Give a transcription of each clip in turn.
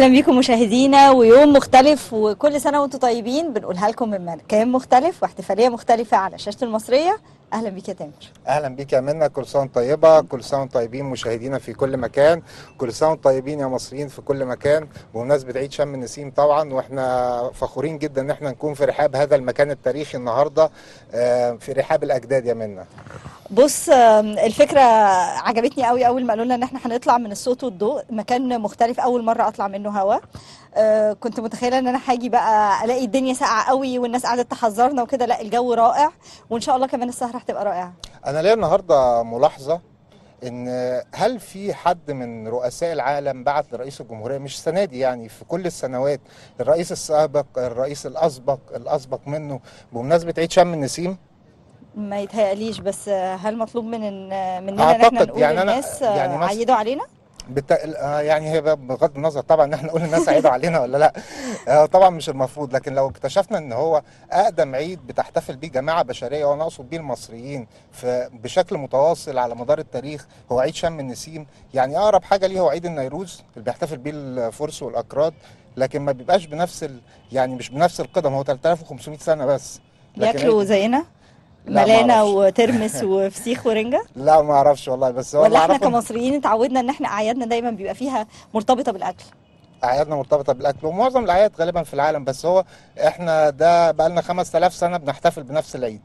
اهلا بيكم مشاهدينا ويوم مختلف وكل سنه وانتم طيبين بنقولها لكم من مكان مختلف واحتفاليه مختلفه على شاشه المصريه اهلا بيك يا تامر اهلا بيك يا منى كل سنه وانتم طيبه كل سنه وانتم طيبين مشاهدينا في كل مكان كل سنه وانتم طيبين يا مصريين في كل مكان بمناسبه عيد شم النسيم طبعا واحنا فخورين جدا ان احنا نكون في رحاب هذا المكان التاريخي النهارده آه، في رحاب الاجداد يا منى بص آم، الفكره عجبتني قوي اول ما قالوا لنا ان احنا هنطلع من الصوت والضوء مكان مختلف اول مره اطلع منه هوا آه، كنت متخيله ان انا هاجي بقى الاقي الدنيا ساقعه قوي والناس قاعده تحذرنا وكده لا الجو رائع وان شاء الله كمان السهره هتبقى رائعه انا ليا النهارده ملاحظه ان هل في حد من رؤساء العالم بعت لرئيس الجمهوريه مش السنه دي يعني في كل السنوات الرئيس السابق الرئيس الاسبق الاسبق منه بمناسبه عيد شم النسيم ما يتهيأليش بس آه، هل مطلوب من مننا ان احنا أعتقد نقول يعني أنا- للناس آه، يعني مثلا- عيدوا علينا بالت... آه يعني هي بغض النظر طبعا ان احنا نقول الناس عيدوا علينا ولا لا آه طبعا مش المفروض لكن لو اكتشفنا ان هو اقدم عيد بتحتفل بيه جماعه بشريه وانا اقصد بيه المصريين في بشكل متواصل على مدار التاريخ هو عيد شم النسيم يعني اقرب حاجه ليه هو عيد النيروز اللي بيحتفل بيه الفرس والاكراد لكن ما بيبقاش بنفس ال... يعني مش بنفس القدم هو 3500 سنه بس لكن بياكلوا عيد- زينا لا، ملانه معرفش. وترمس وفسيخ ورنجه لا ما اعرفش والله بس هو ولا اللي احنا أعرفه إن- كمصريين اتعودنا ان احنا اعيادنا دايما بيبقى فيها مرتبطه بالاكل اعيادنا مرتبطه بالاكل ومعظم الاعياد غالبا في العالم بس هو احنا ده بقى لنا 5000 سنه بنحتفل بنفس العيد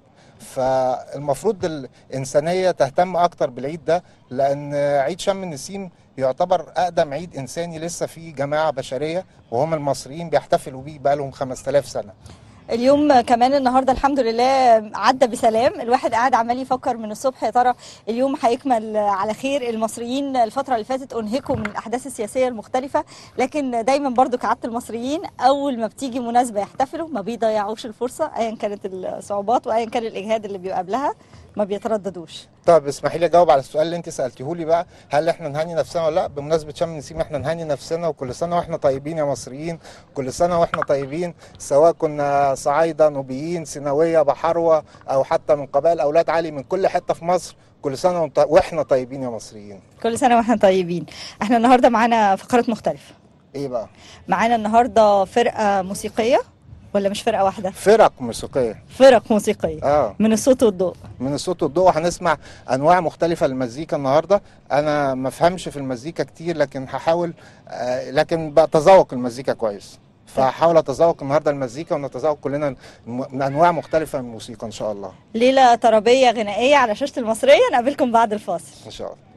فالمفروض الانسانيه تهتم اكتر بالعيد ده لان عيد شم النسيم يعتبر اقدم عيد انساني لسه فيه جماعه بشريه وهم المصريين بيحتفلوا بيه بقى لهم 5000 سنه اليوم كمان النهارده الحمد لله عدى بسلام الواحد قاعد عمال يفكر من الصبح يا ترى اليوم هيكمل على خير المصريين الفتره اللي فاتت انهكوا من الاحداث السياسيه المختلفه لكن دايما برضو كعاده المصريين اول ما بتيجي مناسبه يحتفلوا ما بيضيعوش الفرصه ايا كانت الصعوبات وايا كان الاجهاد اللي بيبقى قبلها ما بيترددوش طب اسمحي لي اجاوب على السؤال اللي انت سالتيه لي بقى هل احنا نهني نفسنا ولا لا بمناسبه شم النسيم احنا نهني نفسنا وكل سنه واحنا طيبين يا مصريين كل سنه واحنا طيبين سواء كنا صعايده نوبيين سيناويه بحروه او حتى من قبائل اولاد علي من كل حته في مصر كل سنه وانت- واحنا طيبين يا مصريين كل سنه واحنا طيبين احنا النهارده معانا فقرات مختلفه ايه بقى معانا النهارده فرقه موسيقيه ولا مش فرقه واحده فرق موسيقيه فرق موسيقيه اه من الصوت والضوء من الصوت والضوء هنسمع انواع مختلفه للمزيكا النهارده انا ما افهمش في المزيكا كتير لكن هحاول آه لكن بتذوق المزيكا كويس فهحاول اتذوق النهارده المزيكا ونتذوق كلنا م- من انواع مختلفه من الموسيقى ان شاء الله ليله طربيه غنائيه على شاشه المصريه نقابلكم بعد الفاصل ان شاء الله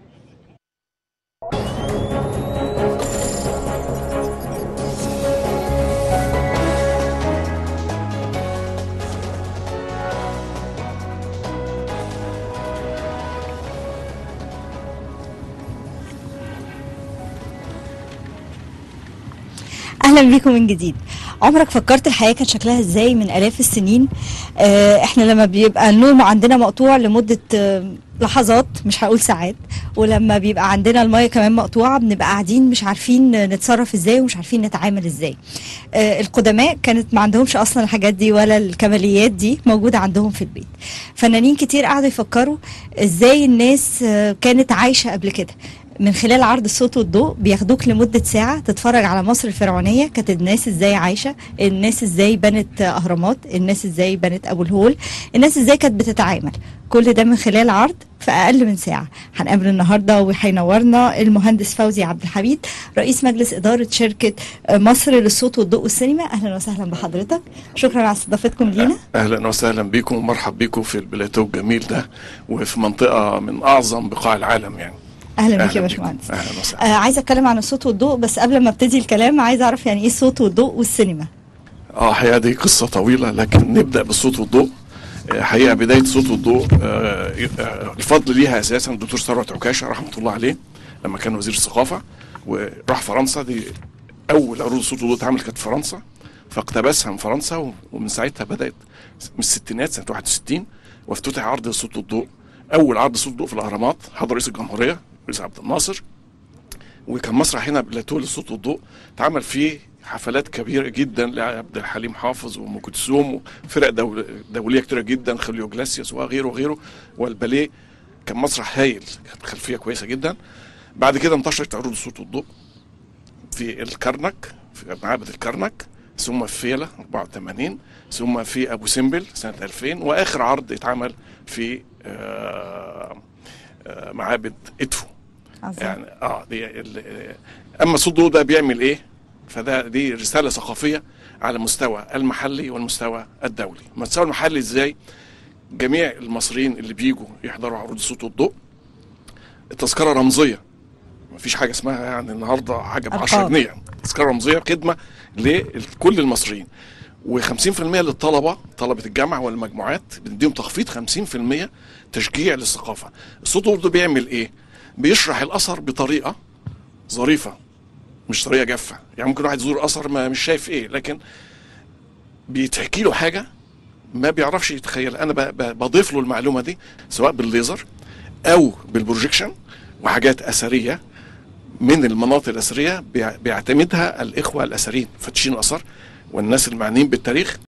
اهلا بيكم من جديد عمرك فكرت الحياه كانت شكلها ازاي من الاف السنين آه احنا لما بيبقى النوم عندنا مقطوع لمده آه لحظات مش هقول ساعات ولما بيبقى عندنا الميه كمان مقطوعه بنبقى قاعدين مش عارفين نتصرف ازاي ومش عارفين نتعامل ازاي آه القدماء كانت ما عندهمش اصلا الحاجات دي ولا الكماليات دي موجوده عندهم في البيت فنانين كتير قعدوا يفكروا ازاي الناس آه كانت عايشه قبل كده من خلال عرض الصوت والضوء بياخدوك لمدة ساعة تتفرج على مصر الفرعونية كانت الناس ازاي عايشة الناس ازاي بنت أهرامات الناس ازاي بنت أبو الهول الناس ازاي كانت بتتعامل كل ده من خلال عرض في أقل من ساعة هنقابل النهاردة وهينورنا المهندس فوزي عبد الحميد رئيس مجلس إدارة شركة مصر للصوت والضوء والسينما أهلا وسهلا بحضرتك شكرا على استضافتكم لينا اهلا وسهلا بكم ومرحب بكم في البلاتو الجميل ده وفي منطقه من اعظم بقاع العالم يعني أهلا بك يا بكم. باشمهندس اهلا وسهلا آه عايزة أتكلم عن الصوت والضوء بس قبل ما ابتدي الكلام عايزة أعرف يعني إيه الصوت والضوء والسينما اه حقيقه دي قصه طويله لكن نبدا بالصوت والضوء آه، حقيقه بدايه الصوت والضوء آه، آه، الفضل ليها اساسا الدكتور ثروت عكاشه رحمه الله عليه لما كان وزير الثقافه وراح فرنسا دي اول عروض الصوت والضوء اتعملت كانت في فرنسا فاقتبسها من فرنسا و- ومن ساعتها بدات من الستينات سنه 61 وافتتح عرض الصوت والضوء اول عرض صوت والضوء في الاهرامات حضر رئيس الجمهوريه رئيس عبد الناصر وكان مسرح هنا بلاتو للصوت والضوء اتعمل فيه حفلات كبيره جدا لعبد الحليم حافظ وام كلثوم وفرق دول دوليه كتيره جدا خليو جلاسيوس وغيره وغيره والباليه كان مسرح هايل كانت خلفيه كويسه جدا بعد كده انتشرت عروض الصوت والضوء في الكرنك في معابد الكرنك ثم في فيلة 84 ثم في ابو سمبل سنه 2000 واخر عرض اتعمل في آه، آه، معابد ادفو عظيم. يعني اه دي ال- اما صوت ضوء ده بيعمل ايه فده دي رساله ثقافيه على مستوى المحلي والمستوى الدولي المستوى المحلي ازاي جميع المصريين اللي بيجوا يحضروا عروض الصوت والضوء التذكره رمزيه مفيش حاجه اسمها يعني النهارده حاجه ب 10 أرقام. جنيه تذكره رمزيه خدمه لكل المصريين و50% للطلبه طلبه الجامعه والمجموعات بنديهم تخفيض 50% تشجيع للثقافه الصوت والضوء بيعمل ايه بيشرح الاثر بطريقه ظريفه مش طريقه جافه يعني ممكن واحد يزور اثر ما مش شايف ايه لكن بيتحكي له حاجه ما بيعرفش يتخيل انا ب- ب- بضيف له المعلومه دي سواء بالليزر او بالبروجيكشن وحاجات اثريه من المناطق الاثريه بيع- بيعتمدها الاخوه الاثريين فتشين الاثار والناس المعنيين بالتاريخ